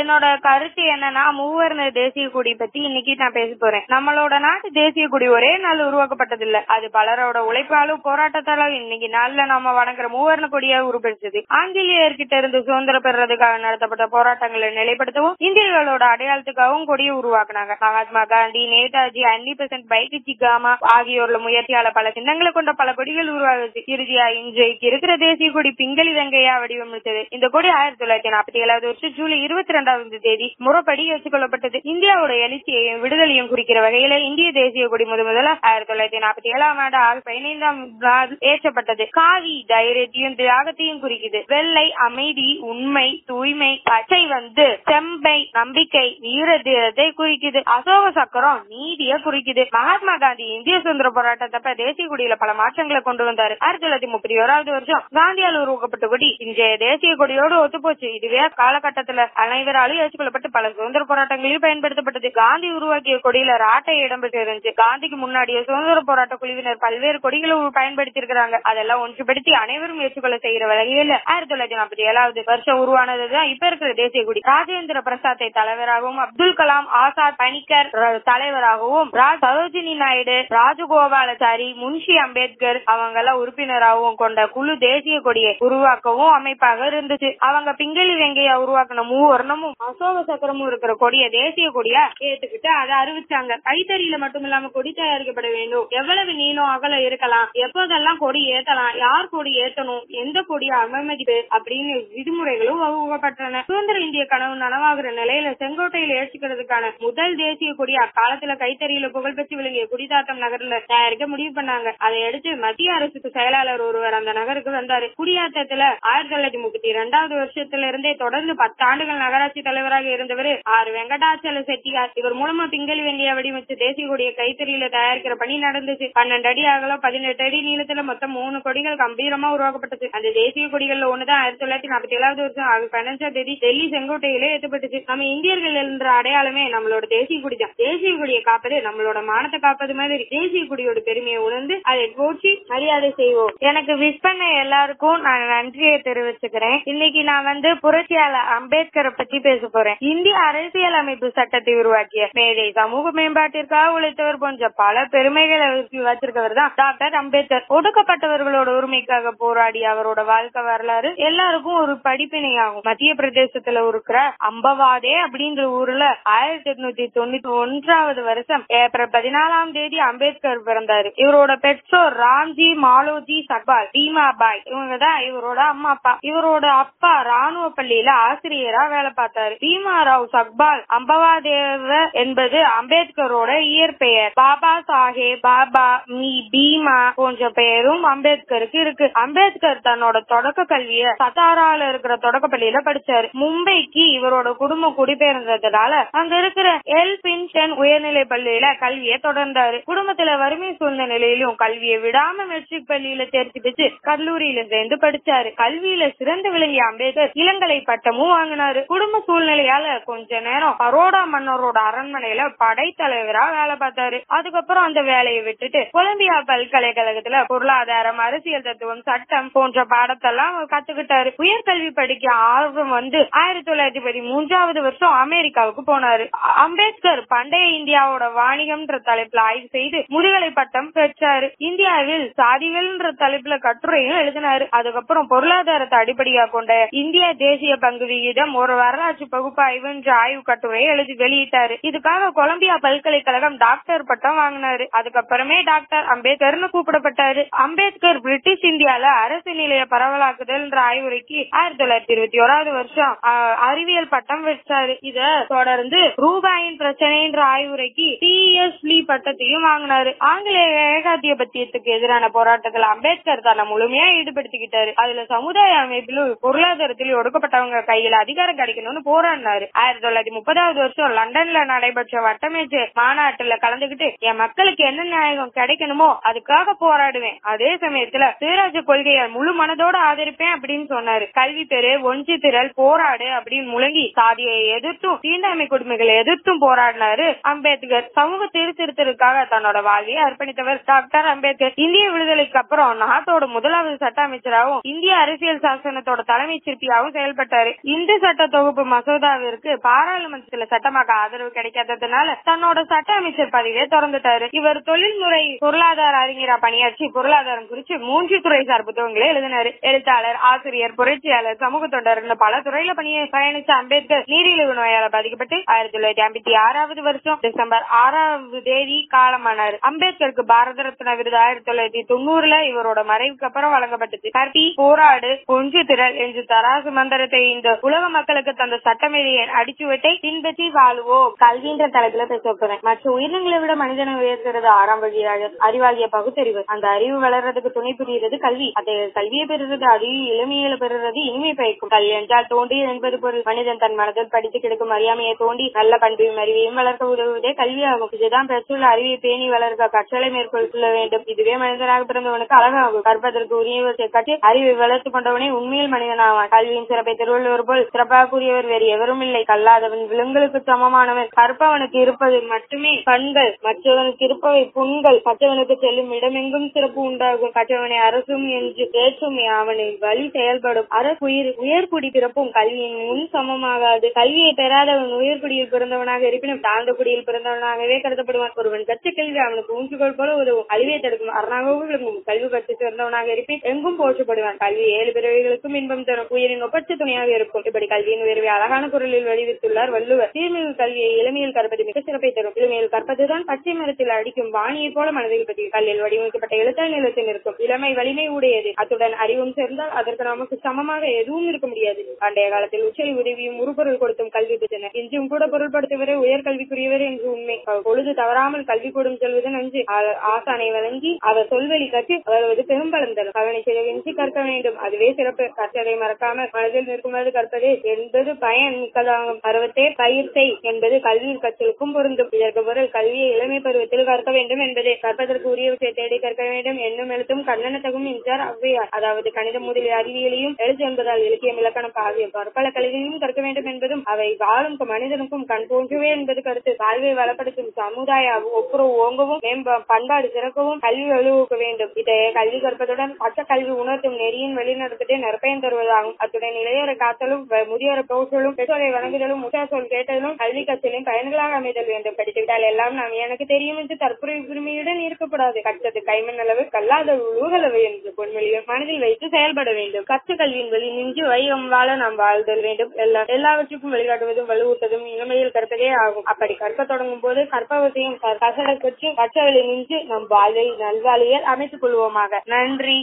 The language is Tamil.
என்னோட கருத்து என்னன்னா மூவர்ண தேசிய கொடி பத்தி இன்னைக்கு நான் பேச போறேன் நம்மளோட நாட்டு தேசிய கொடி ஒரே நாள் உருவாக்கப்பட்டது இல்ல அது பலரோட உழைப்பாலும் போராட்டத்தாலும் இன்னைக்கு நாள்ல நம்ம வணங்குற மூவர்ண கொடியா உருவெடுத்தது ஆங்கிலேயர்கிட்ட இருந்து சுதந்திரம் பெறுறதுக்காக நடத்தப்பட்ட போராட்டங்களை நிலைப்படுத்தவும் இந்தியர்களோட அடையாளத்துக்காகவும் கொடியை உருவாக்குனாங்க மகாத்மா காந்தி நேதாஜி அன்னி பெசன்ட் பைக்கு சிக்காமா ஆகியோர்ல முயற்சியால பல சின்னங்களை கொண்ட பல கொடிகள் உருவாகுது இறுதியா இன்றைக்கு இருக்கிற தேசிய கொடி பிங்களி வெங்கையா வடிவமைத்தது இந்த கொடி ஆயிரத்தி தொள்ளாயிரத்தி நாற்பத்தி ஏழாவது வருஷம் ஜூலை இருபத்தி ரெண்டாவது தேதி முறைப்படி ஏற்றுக்கொள்ளப்பட்டது இந்தியாவோட எழுச்சியையும் விடுதலையும் குறிக்கிற வகையில இந்திய தேசிய கொடி முத முதல்ல ஆயிரத்தி தொள்ளாயிரத்தி நாற்பத்தி ஏழாம் ஆண்டு ஆகஸ்ட் பதினைந்தாம் நாள் ஏற்றப்பட்டது காவி தைரியத்தையும் தியாகத்தையும் குறிக்குது வெள்ளை அமைதி உண்மை தூய்மை பச்சை வந்து செம்பை நம்பிக்கை வீர தீரத்தை குறிக்குது அசோக சக்கரம் நீதியை குறிக்குது மகாத்மா காந்தி இந்திய சுதந்திர போராட்டத்தப்ப தேசிய கொடியில பல மாற்றங்களை கொண்டு வந்தாரு ஆயிரத்தி தொள்ளாயிரத்தி முப்பத்தி ஓராவது வருஷம் காந்தியால் உருவாக்கப்பட்ட கொடி இன்றைய தேசிய கொடியோடு ஒத்துப்போச்சு இதுவே காலகட்டத்துல அனைவராலும் ஏற்றுக்கொள்ளப்பட்டு பல சுதந்திர போராட்டங்களில் பயன்படுத்தப்பட்டது காந்தி உருவாக்கிய கொடியில ராட்டை இடம்பெற்று இருந்துச்சு காந்திக்கு முன்னாடியே சுதந்திர போராட்ட குழுவினர் பல்வேறு கொடிகளை பயன்படுத்தி இருக்கிறாங்க அதெல்லாம் ஒன்றுபடுத்தி அனைவரும் ஏற்றுக்கொள்ள செய்கிற வகையில் ஆயிரத்தி தொள்ளாயிரத்தி நாற்பத்தி ஏழாவது வருஷம் உருவானதுதான் இப்ப இருக்கிற தேசிய கொடி ராஜேந்திர பிரசாத்தை தலைவராகவும் அப்துல் கலாம் ஆசாத் பணிக்கர் ர- தலைவராகவும் ரா- சரோஜினி நாயுடு ராஜகோபாலாச்சாரி முன்ஷி அம்பேத்கர் அவங்க எல்லாம் உறுப்பினராகவும் கொண்ட குழு தேசிய கொடியை உருவாக்கவும் அமைப்பாக இருந்துச்சு அவங்க பிங்களி வெங்கையா உருவாக்கின மூவர்ணமும் அசோக சக்கரமும் இருக்கிற கொடியை தேசிய கொடியா ஏத்துக்கிட்டு அதை அறிவிச்சாங்க கைத்தறியில மட்டும் இல்லாம கொடி தயாரிக்கப்பட வேண்டும் எவ்வளவு நீளம் அகலம் இருக்கலாம் எப்போதெல்லாம் கொடி ஏத்தலாம் யார் கொடி ஏத்தணும் எந்த கொடி அவமதிப்பு அப்படின்னு விதிமுறைகளும் வகுக்கப்பட்டன சுதந்திர இந்திய கனவு நனவாகிற நிலையில செங்கோட்டையில ஏற்றுக்கிறதுக்கான முதல் தேசிய கொடி அக்காலத்துல கைத்தறியில புகழ்பெற்று விளங்கிய குடிதாத்தம் நகர்ல தயாரிக்க முடிவு பண்ணாங்க அதை அடுத்து மத்திய அரசுக்கு செயலாளர் ஒருவர் அந்த நகருக்கு வந்தாரு குடியாத்தத்துல ஆயிரத்தி தொள்ளாயிரத்தி முப்பத்தி இரண்டாவது வருஷத்துல இருந்தே தொடர்ந்து பத்தாண்டுகள் நகராட்சி தலைவராக இருந்தவர் ஆர் வெங்கடாச்சல செட்டியார் இவர் மூலமா பிங்களி வெங்கையா வடிவமைச்சு தேசிய கொடியை கைத்தறியில தயாரிக்கிற பணி நடந்துச்சு பன்னெண்டு அடி அகலம் பதினெட்டு அடி நீளத்துல மொத்தம் மூணு கொடிகள் கம்பீரமா உருவாக்கப்பட்டது அந்த தேசிய கொடிகள்ல ஒண்ணுதான் ஆயிரத்தி தொள்ளாயிரத்தி நாற்பத்தி ஏழாவது வருஷம் ஆகஸ்ட் பதினஞ்சாம் தேதி டெல்லி செங்கோட்டையிலே ஏற்றப்பட்டுச்சு நம்ம இந்தியர்கள் என்ற அடையாளமே நம்மளோட தேசிய கொடி தான் தேசிய கொடியை காப்பது நம்மளோட மானத்தை காப்பது மாதிரி தேசிய கொடியோட பெருமையை உணர்ந்து அதை போற்றி மரியாதை செய்வோம் எனக்கு விஷ் பண்ண எல்லாருக்கும் நான் நன்றியை தெரிவிச்சுக்கிறேன் இன்னைக்கு நான் வந்து புரட்சியாளர் அம்பேத்கரை பத்தி பேச போறேன் இந்திய அரசியல் அமைப்பு சட்டத்தை உருவாக்கிய மேதை சமூக மேம்பாட்டிற்காக உழைத்தவர் போன்ற பல பெருமைகளை வச்சிருக்கவர் தான் டாக்டர் அம்பேத்கர் ஒடுக்கப்பட்டவர்களோட உரிமைக்காக போராடி அவரோட வாழ்க்கை வரலாறு எல்லாருக்கும் ஒரு படிப்பினையாகும் மத்திய பிரதேசத்துல இருக்கிற அம்பவாதே அப்படின்ற ஊர்ல ஆயிரத்தி எட்நூத்தி தொண்ணூத்தி ஒன்றாவது வருஷம் ஏப்ரல் பதினாலாம் தேதி அம்பேத்கர் பிறந்தாரு இவரோட பெற்றோர் ராம்ஜி மாலோஜி சக்பால் பீமாபாய் இவங்க தான் இவரோட அம்மா அப்பா இவரோட அப்பா ராணுவ பள்ளியில ஆசிரியரா வேலை பார்த்தாரு பீமா ராவ் சக்பால் அம்பவாதேவ என்பது அம்பேத்கரோட இயற்பெயர் பாபா சாஹேப் பாபா மீ பீமா போன்ற பெயரும் அம்பேத்கருக்கு இருக்கு அம்பேத்கர் தன்னோட தொடக்க கல்விய சத்தாரால இருக்கிற தொடக்க பள்ளியில படிச்சாரு மும்பைக்கு இவரோட குடும்பம் குடிபெயர்ந்ததுனால அங்க இருக்கிற எல் பின்ஷன் உயர்நிலை பள்ளியில கல்வியை தொடர்ந்தாரு குடும்பத்துல வறுமை சூழ்ந்த நிலையிலும் கல்வியை விடாம மெட்ரிக் பள்ளியில தேர்ச்சி பெற்று கல்லூரியில சேர்ந்து படிச்சாரு கல்வியில சிறந்து விளங்கிய அம்பேத்கர் இளங்கலை பட்டமும் வாங்கினாரு குடும்ப சூழ்நிலையால கொஞ்ச நேரம் பரோடா மன்னரோட அரண்மனையில படைத்தலைவரா வேலை பார்த்தாரு அதுக்கப்புறம் அந்த வேலையை விட்டுட்டு கொலம்பியா பல்கலைக்கழகத்துல பொருளாதாரம் அரசியல் தத்துவம் சட்டம் போன்ற பாடத்தெல்லாம் கத்துக்கிட்டாரு உயர்கல்வி படிக்க ஆர்வம் வந்து ஆயிரத்தி தொள்ளாயிரத்தி பதிமூன்றாவது வருஷம் அமெரிக்காவுக்கு போனாரு அ- அம்பேத்கர் பண்டைய இந்தியாவோட வாணிகம்ன்ற தலைப்புல ஆய்வு செய்து முதுகலை பட்டம் பெற்றாரு இந்தியாவில் சாதிகள்ன்ற தலைப்புல கட்டுரையும் எழுதினாரு அதுக்கப்புறம் பொருளாதாரத்தை அடிப்படையா கொண்ட இந்திய தேசிய பங்கு விகிதம் ஒரு வரலாற்று பகுப்பாய்வுன்ற ஆய்வு கட்டுரையை எழுதி வெளியிட்டாரு இதுக்காக கொலம்பியா பல்கலைக்கழகம் டாக்டர் பட்டம் வாங்கினாரு அதுக்கப்புறமே டாக்டர் அம்பேத்கர்னு கூப்பிடப்பட்டாரு அம்பேத்கர் பிரிட்டிஷ் இந்தியால அரசு நிலைய பரவலாக்குதல்ன்ற ஆய்வுரைக்கு ஆயிரத்தி தொள்ளாயிரத்தி இருபத்தி ஓராவது வருஷம் ஆ, அறிவியல் பட்டம் பெற்றாரு இத தொடர்ந்து ரூபாயின் பிரச்சனைன்ற ஆய்வுரைக்கு டி எஸ் லீ பட்டத்தையும் வாங்கினாரு ஆங்கிலேய ஏகாதிபத்தியத்துக்கு எதிரான போராட்டத்துல அம்பேத்கர் தன்னை முழுமையா ஈடுபடுத்திக்கிட்டாரு அதுல சமுதாய அமைப்பிலும் பொருளாதாரத்திலும் ஒடுக்கப்பட்டவங்க கையில அதிகாரம் கிடைக்கணும்னு போராடினாரு ஆயிரத்தி தொள்ளாயிரத்தி முப்பதாவது வருஷம் லண்டன்ல நடைபெற்ற வட்டமேஜை மாநாட்டுல கலந்துகிட்டு என் மக்களுக்கு என்ன நியாயம் கிடைக்கணுமோ அதுக்காக போராடுவேன் அதே சமயத்துல சுயராஜ்ய கொள்கையை முழு மனதோட ஆதரிப்பேன் அப்படின்னு சொன்னாரு கல்வி பெரு ஒன்றி திரள் போராடு அப்படின்னு முழங்கி சாதியை எதிர்த்தும் தீண்டாமை கொடுமைகளை எதிர்த்தும் போராடினாரு அம்பேத்கர் சமூக சீர்திருத்தத்துக்காக தன்னோட வாழ்வையை அர்ப்பணித்தவர் டாக்டர் அம்பேத்கர் இந்திய விடுதலைக்கு அப்புறம் நாட்டோட முதலாவது சட்ட அமைச்சராகவும் இந்திய அரசியல் சாசனத்தோட தலைமை சிற்பியாகவும் செயல்பட்டாரு இந்து சட்ட தொகுப்பு மசோதாவிற்கு பாராளுமன்றத்துல சட்டமாக்க ஆதரவு கிடைக்காததுனால தன்னோட சட்ட அமைச்சர் பதவியை திறந்துட்டாரு இவர் தொழில்முறை பொருளாதார அறிஞரா பணியாற்றி பொருளாதாரம் குறித்து மூன்று துறை சார் புத்தகங்களை எழுதினாரு எழுத்தாளர் ஆசிரியர் புரட்சியாளர் சமூக தொண்டர் பல துறையில பணியை பயணிச்ச அம்பேத்கர் நீரிழிவு நோயால பாதிக்கப்பட்டு ஆயிரத்தி தொள்ளாயிரத்தி ஐம்பத்தி ஆறாவது வருஷம் டிசம்பர் ஆறாவது தேதி காலமானார் அம்பேத்கருக்கு பாரத ரத்னா விருது ஆயிரத்தி தொள்ளாயிரத்தி தொண்ணூறுல இவரோட மறைவுக்கு அப்புறம் வழங்கப்பட்டது கற்பி போராடு ஒன்று திரள் என்று தராசு மந்திரத்தை இந்த உலக மக்களுக்கு தந்த சட்டமேதையை அடிச்சுவட்டை பின்பற்றி வாழுவோம் கல்வின்ற தலைப்புல பேச போறேன் மற்ற உயிரினங்களை விட மனிதனை உயர்த்துறது ஆறாம் வழியாக அறிவாகிய பகுத்தறிவு அந்த அறிவு வளர்றதுக்கு துணை புரிகிறது கல்வி அதை கல்வியை பெறுறது அறிவு இளமையில பெறுறது இனிமை பயக்கும் கல்வி என்றால் தோன்றி என்பது பொருள் மனிதன் தன் மனதில் படித்து கிடக்கும் அறியாமையை தோண்டி நல்ல பண்பையும் அறிவையும் வளர்க்க உதவுவதே கல்வியாகும் இதுதான் பெற்றுள்ள அறிவை பேணி வளர்க்க கற்றலை மேற்கொள்ள வேண்டும் இதுவே மனிதனாக பிறந்தவனுக்கு அழகாகும் கற்பதற்கு உரியவற்றை கற்று அறிவை வளர்த்துக் கொண்டவனே உண்மையில் மனிதனாவான் கல்வியின் சிறப்பை திருவள்ளுவர் போல் சிறப்பாக கூறியவர் வேறு எவரும் இல்லை கல்லாதவன் விலங்குகளுக்கு சமமானவன் கற்பவனுக்கு இருப்பது மட்டுமே கண்கள் மற்றவனுக்கு இருப்பவை புண்கள் மற்றவனுக்கு செல்லும் இடமெங்கும் சிறப்பு உண்டாகும் கற்றவனை அரசும் என்று ஏற்றும் அவனின் வழி செயல்படும் அரசுயிர் உயர்குடி பிறப்பும் கல்வியின் முன் சமமாகாது கல்வியை பெறாதவன் உயர்குடியில் பிறந்தவனாக இருப்பினும் தாழ்ந்த குடியில் பிறந்தவனாகவே கருதப்படுவான் ஒருவன் கற்ற கல்வி அவனுக்கு ஊன்றுகோல் போல உதவும் கல்வியை தடுக்கும் அரணாகவும் விளங்கும் கல்வி கற்று சிறந்தவனாக இருப்பின் எங்கும் போற்றப்படுவான் கல்வி ஏழு பிறவிகளுக்கும் இன்பம் தரும் உயிரின் ஒப்பற்ற துணையாக இருக்கும் இப்படி கல்வியின் உயர்வை அழகான குரலில் வடிவித்துள்ளார் வள்ளுவர் சீர்மிகு கல்வியை இளமையில் கற்பது மிக சிறப்பை தரும் இளமையில் கற்பதுதான் பச்சை மரத்தில் அடிக்கும் வாணியை போல மனதில் பற்றி கல்லில் வடிவமைக்கப்பட்ட எழுத்தால் நிலத்தில் இருக்கும் இளமை வலிமை உடையது அத்துடன் அறிவும் சேர்ந்தால் அதற்கு நமக்கு சமமாக எதுவும் இருக்க முடியாது பண்டைய காலத்தில் உச்சல் உதவியும் உருப்பொருள் கொடுத்தும் கல்வி பெற்றனர் இன்றும் கூட பொருள்படுத்துவரே உயர் கல்விக்குரியவர் என்று உண்மை பொழுது தவறாமல் கல்வி கூடும் செல்வது நன்று ஆ- ஆசானை வழங்கி அவர் சொல்வெளி கற்று வளர்வது பெரும்பலம் தரும் அவனை சிறவின்றி கற்க வேண்டும் அதுவே சிறப்பு கற்றதை மறக்காமல் மனதில் நிற்கும்போது கற்பது என்பது பயன் மிக்கதாகும் பருவத்தே பயிர் செய் என்பது கல்வியில் கற்றலுக்கும் பொருந்தும் இதற்கு பொருள் கல்வியை இளமை பருவத்தில் கற்க வேண்டும் என்பதே கற்பதற்கு உரியவற்றை தேடி கற்க வேண்டும் என்னும் எழுத்தும் கண்ணனத்தகும் என்றார் ஔவையார் அதாவது கணிதம் முதலிய அறிவியலையும் எழுத்து என்பதால் இலக்கியம் இலக்கணம் ஆகிய பற்பல கல்வியையும் கற்க வேண்டும் என்பதும் அவை வாழும் மனிதனுக்கும் கண் தோன்றுவே என்பது கருத்து வாழ்வை வளப்படுத்தும் சமுதாய ஒப்புரவு ஓங்கவும் மேம்ப பண்பாடு சிறக்கவும் கல்வி வலுவுக்க வேண்டும் இதைய கல்வி கற்பதுடன் பச்ச கல்வி உணர்த்தும் நெறியின் வெளிநடத்திட்டே நற்பயன் தருவதாகும் அத்துடன் இளையோரை காத்தலும் வ- முதியோரை போற்றலும் பெற்றோரை வணங்குதலும் முற்றார் சொல் கேட்டலும் கல்வி கற்றலின் பயன்களாக அமைதல் வேண்டும் படித்துவிட்டால் எல்லாம் நாம் எனக்கு தெரியும் என்று தற்புரை உரிமையுடன் இருக்கப்படாது கற்றது கைமண் அளவு கல்லாத உலகளவு என்று பொன்மொழியும் மனதில் வைத்து செயல்பட வேண்டும் கற்ற கல்வியின் வழி நின்று வையம் வாழ நாம் வாழ்தல் வேண்டும் எல்லா எல்லாவற்றுக்கும் வழிகாட்டுவதும் வலுவூட்டதும் இளமையில் கற்பதே ஆகும் அப்படி கற்க தொடங்கும் போது கற்பவற்றையும் கசட பெற்று கற்றவழி நின்று நம் வாழ்வை நல்வாழ்வியல் அமைத்துக் கொள்வோமாக நன்றி